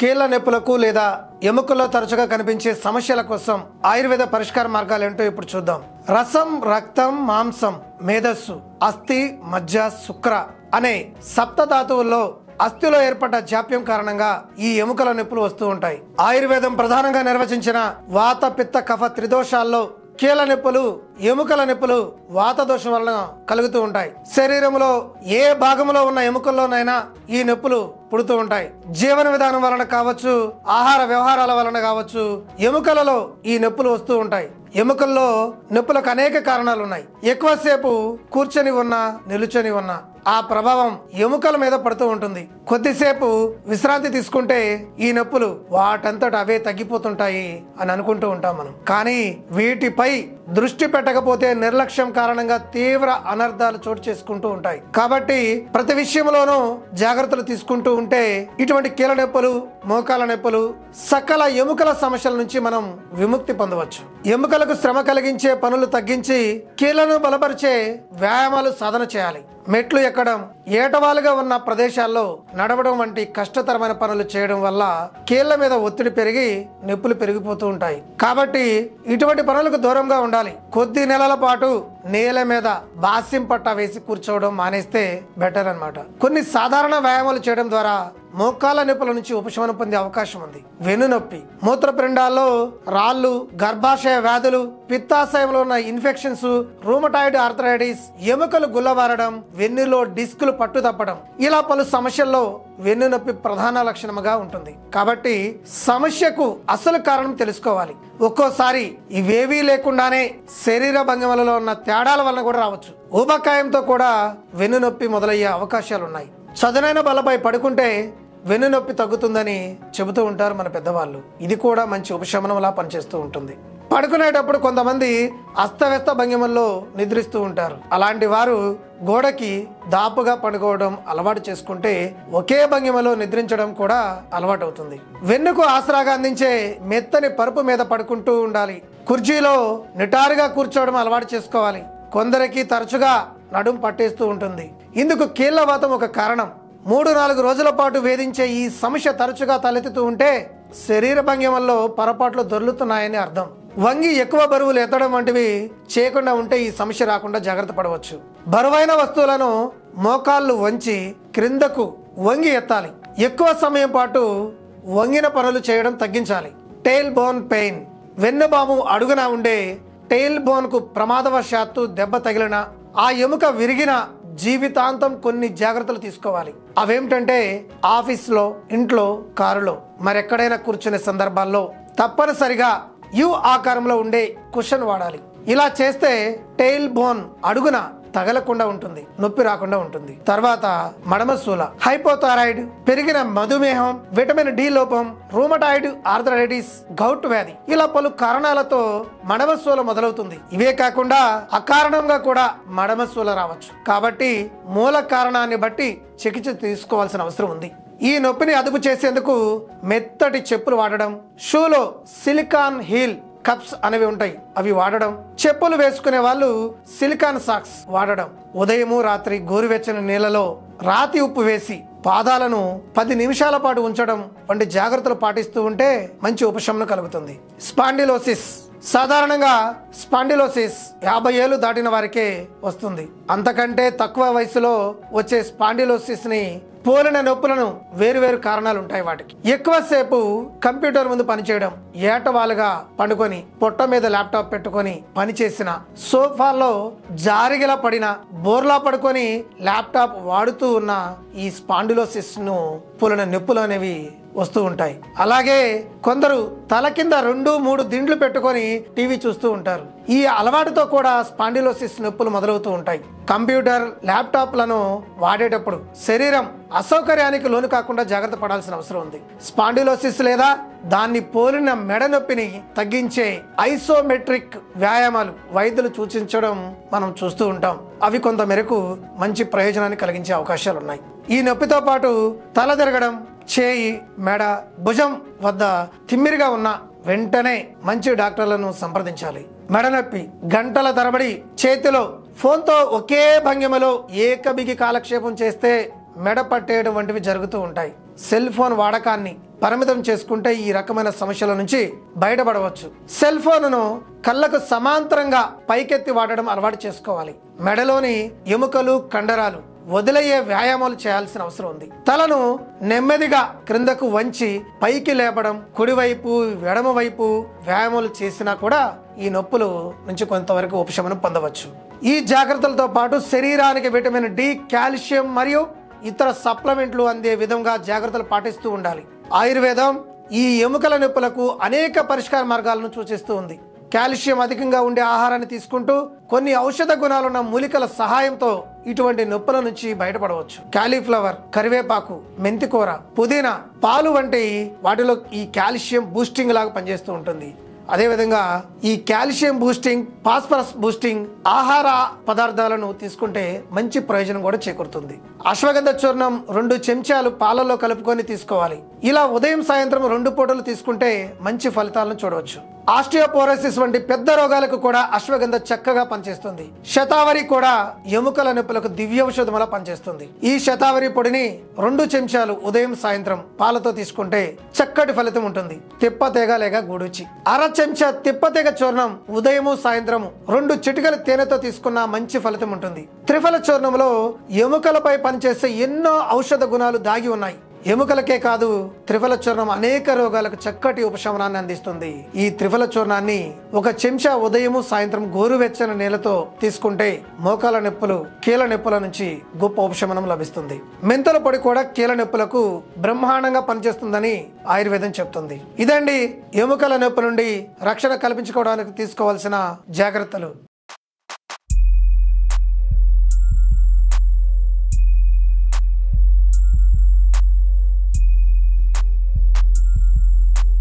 కీళ్ల నొప్పులకు లేదా ఎముకల్లో తరచుగా కనిపించే సమస్యల కోసం ఆయుర్వేద పరిష్కార మార్గాలు ఏంటో ఇప్పుడు చూద్దాం రసం రక్తం మాంసం మేధస్సు అస్థి మజ్జ శుక్ర అనే సప్త ధాతువుల్లో అస్థిలో ఏర్పడ్డ జాప్యం కారణంగా ఈ ఎముకల నొప్పులు వస్తూ ఉంటాయి ఆయుర్వేదం ప్రధానంగా నిర్వచించిన వాత పిత్త కఫ త్రిదోషాల్లో కీళ్ళ నొప్పులు ఎముకల నొప్పులు వాత దోషం వలన కలుగుతూ ఉంటాయి శరీరంలో ఏ భాగంలో ఉన్న ఎముకల్లోనైనా ఈ నొప్పులు పుడుతూ ఉంటాయి జీవన విధానం వలన కావచ్చు ఆహార వ్యవహారాల వలన కావచ్చు ఎముకలలో ఈ నొప్పులు వస్తూ ఉంటాయి ఎముకల్లో నొప్పులకు అనేక కారణాలు ఉన్నాయి ఎక్కువసేపు కూర్చొని ఉన్నా నిలుచొని ఉన్నా ఆ ప్రభావం ఎముకల మీద పడుతూ ఉంటుంది కొద్దిసేపు విశ్రాంతి తీసుకుంటే ఈ నొప్పులు వాటంతట అవే తగ్గిపోతుంటాయి అని అనుకుంటూ ఉంటాం మనం కానీ వీటిపై దృష్టి పెట్టకపోతే నిర్లక్ష్యం కారణంగా తీవ్ర అనర్థాలు చోటు చేసుకుంటూ ఉంటాయి కాబట్టి ప్రతి విషయంలోనూ జాగ్రత్తలు తీసుకుంటూ ఉంటే ఇటువంటి కీల నొప్పులు మోకాల నొప్పులు సకల ఎముకల సమస్యల నుంచి మనం విముక్తి పొందవచ్చు ఎముకలకు శ్రమ కలిగించే పనులు తగ్గించి కీళ్లను బలపరిచే వ్యాయామాలు సాధన చేయాలి మెట్లు ఎక్కడం ఏటవాలుగా ఉన్న ప్రదేశాల్లో నడవడం వంటి కష్టతరమైన పనులు చేయడం వల్ల కీళ్ల మీద ఒత్తిడి పెరిగి నొప్పులు పెరిగిపోతూ ఉంటాయి కాబట్టి ఇటువంటి పనులకు దూరంగా ఉండాలి కొద్ది నెలల పాటు నేల మీద బాస్యం పట్టా వేసి కూర్చోవడం మానేస్తే బెటర్ అన్నమాట కొన్ని సాధారణ వ్యాయామాలు చేయడం ద్వారా మోకాల నొప్పుల నుంచి ఉపశమనం పొందే అవకాశం ఉంది వెన్నునొప్పి మూత్రపిండాల్లో రాళ్ళు గర్భాశయ వ్యాధులు పిత్తాశయంలో ఉన్న ఇన్ఫెక్షన్స్ రూమటాయిడ్ ఆర్థరైటిస్ ఎముకలు గుల్లబారడం వెన్నులో డిస్కులు పట్టు తప్పడం ఇలా పలు సమస్యల్లో వెన్నునొప్పి ప్రధాన లక్షణముగా ఉంటుంది కాబట్టి సమస్యకు అసలు కారణం తెలుసుకోవాలి ఒక్కోసారి ఇవేవీ లేకుండానే శరీర భంగిమలలో ఉన్న తేడాల వలన కూడా రావచ్చు ఊబకాయంతో కూడా వెన్నునొప్పి మొదలయ్యే అవకాశాలు ఉన్నాయి చదునైన బలపై పడుకుంటే వెన్నునొప్పి తగ్గుతుందని చెబుతూ ఉంటారు మన పెద్దవాళ్ళు ఇది కూడా మంచి ఉపశమనంలా పనిచేస్తూ ఉంటుంది పడుకునేటప్పుడు కొంతమంది అస్తవ్యస్త భంగిమల్లో నిద్రిస్తూ ఉంటారు అలాంటి వారు గోడకి దాపుగా పడుకోవడం అలవాటు చేసుకుంటే ఒకే భంగిమలో నిద్రించడం కూడా అలవాటు అవుతుంది వెన్నుకు ఆసరాగా అందించే మెత్తని పరుపు మీద పడుకుంటూ ఉండాలి కుర్చీలో నిటారుగా కూర్చోవడం అలవాటు చేసుకోవాలి కొందరికి తరచుగా నడుం పట్టేస్తూ ఉంటుంది ఇందుకు కీళ్లవాతం ఒక కారణం మూడు నాలుగు రోజుల పాటు వేధించే ఈ సమస్య తరచుగా తలెత్తుతూ ఉంటే శరీర భంగిమల్లో పొరపాట్లు దొర్లుతున్నాయని అర్థం వంగి ఎక్కువ బరువులు ఎత్తడం వంటివి చేయకుండా ఉంటే ఈ సమస్య రాకుండా జాగ్రత్త పడవచ్చు బరువైన వస్తువులను మోకాళ్ళు వంచి క్రిందకు వంగి ఎత్తాలి ఎక్కువ సమయం పాటు వంగిన పనులు చేయడం తగ్గించాలి టెయిల్ బోన్ పెయిన్ వెన్నుబాము అడుగున ఉండే టెయిల్ బోన్ కు ప్రమాదవశాత్తు దెబ్బ తగిలిన ఆ ఎముక విరిగిన జీవితాంతం కొన్ని జాగ్రత్తలు తీసుకోవాలి అవేమిటంటే ఆఫీస్లో ఇంట్లో కారులో మరెక్కడైనా కూర్చునే సందర్భాల్లో తప్పనిసరిగా యు ఆకారంలో ఉండే కుషన్ వాడాలి ఇలా చేస్తే టెయిల్ బోన్ అడుగున తగలకుండా ఉంటుంది నొప్పి రాకుండా ఉంటుంది తర్వాత మడమశూల హైపోథైరాయిడ్ పెరిగిన మధుమేహం విటమిన్ డి లోపం రూమటాయిడ్ ఆర్థరైటిస్ గౌట్ వ్యాధి ఇలా పలు కారణాలతో మడమశూల మొదలవుతుంది ఇవే కాకుండా అకారణంగా కూడా మడమశూల రావచ్చు కాబట్టి మూల కారణాన్ని బట్టి చికిత్స తీసుకోవాల్సిన అవసరం ఉంది ఈ నొప్పిని అదుపు చేసేందుకు మెత్తటి చెప్పులు వాడడం షూలో సిలికాన్ హీల్ కప్స్ అనేవి ఉంటాయి అవి వాడడం చెప్పులు వేసుకునే వాళ్ళు సిలికాన్ సాక్స్ వాడడం ఉదయము రాత్రి గోరువెచ్చని నీళ్ళలో రాతి ఉప్పు వేసి పాదాలను పది నిమిషాల పాటు ఉంచడం వంటి జాగ్రత్తలు పాటిస్తూ ఉంటే మంచి ఉపశమనం కలుగుతుంది స్పాండిలోసిస్ సాధారణంగా స్పాండిలోసిస్ యాభై ఏళ్ళు దాటిన వారికే వస్తుంది అంతకంటే తక్కువ వయసులో వచ్చే స్పాండిలోసిస్ ని పోలిన నొప్పులను వేరువేరు కారణాలు ఉంటాయి వాటికి ఎక్కువసేపు కంప్యూటర్ ముందు పనిచేయడం ఏటవాలుగా పండుకొని పొట్ట మీద ల్యాప్టాప్ పెట్టుకొని పనిచేసిన సోఫాలో జారిగిలా పడిన బోర్లా పడుకొని ల్యాప్టాప్ వాడుతూ ఉన్న ఈ స్పాండిలోసిస్ ను పోలిన నొప్పులు అనేవి వస్తూ ఉంటాయి అలాగే కొందరు తల కింద రెండు మూడు దిండ్లు పెట్టుకొని టీవీ చూస్తూ ఉంటారు ఈ అలవాటుతో కూడా స్పాండిలోసిస్ నొప్పులు మొదలవుతూ ఉంటాయి కంప్యూటర్ ల్యాప్టాప్లను వాడేటప్పుడు శరీరం అసౌకర్యానికి లోను కాకుండా జాగ్రత్త పడాల్సిన అవసరం ఉంది స్పాండిలోసిస్ లేదా దాన్ని పోలిన మెడ నొప్పిని తగ్గించే ఐసోమెట్రిక్ వ్యాయామాలు వైద్యులు సూచించడం మనం చూస్తూ ఉంటాం అవి కొంత మేరకు మంచి ప్రయోజనాన్ని కలిగించే అవకాశాలు ఉన్నాయి ఈ నొప్పితో పాటు తల తిరగడం చేయి మెడ భుజం వద్ద తిమ్మిరిగా ఉన్న వెంటనే మంచి డాక్టర్లను సంప్రదించాలి మెడ నొప్పి గంటల తరబడి చేతిలో ఫోన్తో ఒకే భంగిమలో ఏకబిగి కాలక్షేపం చేస్తే మెడ పట్టేయడం వంటివి జరుగుతూ ఉంటాయి సెల్ ఫోన్ వాడకాన్ని పరిమితం చేసుకుంటే ఈ రకమైన సమస్యల నుంచి బయటపడవచ్చు సెల్ ఫోన్ను కళ్ళకు సమాంతరంగా పైకెత్తి వాడడం అలవాటు చేసుకోవాలి మెడలోని ఎముకలు కండరాలు వదిలయ్యే వ్యాయామాలు చేయాల్సిన అవసరం ఉంది తలను నెమ్మదిగా క్రిందకు వంచి పైకి లేపడం కుడివైపు ఎడమ వైపు వ్యాయామాలు చేసినా కూడా ఈ నొప్పులు నుంచి కొంతవరకు ఉపశమనం పొందవచ్చు ఈ జాగ్రత్తలతో పాటు శరీరానికి విటమిన్ డి కాల్షియం మరియు ఇతర సప్లిమెంట్లు అందే విధంగా జాగ్రత్తలు పాటిస్తూ ఉండాలి ఆయుర్వేదం ఈ ఎముకల నొప్పులకు అనేక పరిష్కార మార్గాలను సూచిస్తూ ఉంది కాల్షియం అధికంగా ఉండే ఆహారాన్ని తీసుకుంటూ కొన్ని ఔషధ గుణాలున్న మూలికల సహాయంతో ఇటువంటి నొప్పుల నుంచి బయటపడవచ్చు కాలీఫ్లవర్ కరివేపాకు మెంతికూర పుదీనా పాలు వంటి వాటిలో ఈ కాల్షియం బూస్టింగ్ లాగా పనిచేస్తూ ఉంటుంది అదేవిధంగా ఈ కాల్షియం బూస్టింగ్ ఫాస్ఫరస్ బూస్టింగ్ ఆహార పదార్థాలను తీసుకుంటే మంచి ప్రయోజనం కూడా చేకూరుతుంది అశ్వగంధ చూర్ణం రెండు చెంచాలు పాలలో కలుపుకొని తీసుకోవాలి ఇలా ఉదయం సాయంత్రం రెండు పూటలు తీసుకుంటే మంచి ఫలితాలను చూడవచ్చు ఆస్టియోపోరోసిస్ వంటి పెద్ద రోగాలకు కూడా అశ్వగంధ చక్కగా పనిచేస్తుంది శతావరి కూడా ఎముకల నొప్పులకు దివ్యౌషధములా పనిచేస్తుంది ఈ శతావరి పొడిని రెండు చెంచాలు ఉదయం సాయంత్రం పాలతో తీసుకుంటే చక్కటి ఫలితం ఉంటుంది తిప్పతేగ లేక గూడుచి అర చెంచా తిప్పతేగ చూర్ణం ఉదయము సాయంత్రము రెండు చిటికల తేనెతో తీసుకున్న మంచి ఫలితం ఉంటుంది త్రిఫల చూర్ణంలో ఎముకలపై పనిచేసే ఎన్నో ఔషధ గుణాలు దాగి ఉన్నాయి ఎముకలకే కాదు త్రిఫల చూర్ణం అనేక రోగాలకు చక్కటి ఉపశమనాన్ని అందిస్తుంది ఈ త్రిఫల చూర్ణాన్ని ఒక చెంచా ఉదయము సాయంత్రం గోరువెచ్చని నీళ్ళతో తీసుకుంటే మోకాల నొప్పులు కీల నొప్పుల నుంచి గొప్ప ఉపశమనం లభిస్తుంది మెంతుల పొడి కూడా కీల నొప్పులకు బ్రహ్మాండంగా పనిచేస్తుందని ఆయుర్వేదం చెప్తుంది ఇదండి ఎముకల నొప్పి నుండి రక్షణ కల్పించుకోవడానికి తీసుకోవాల్సిన జాగ్రత్తలు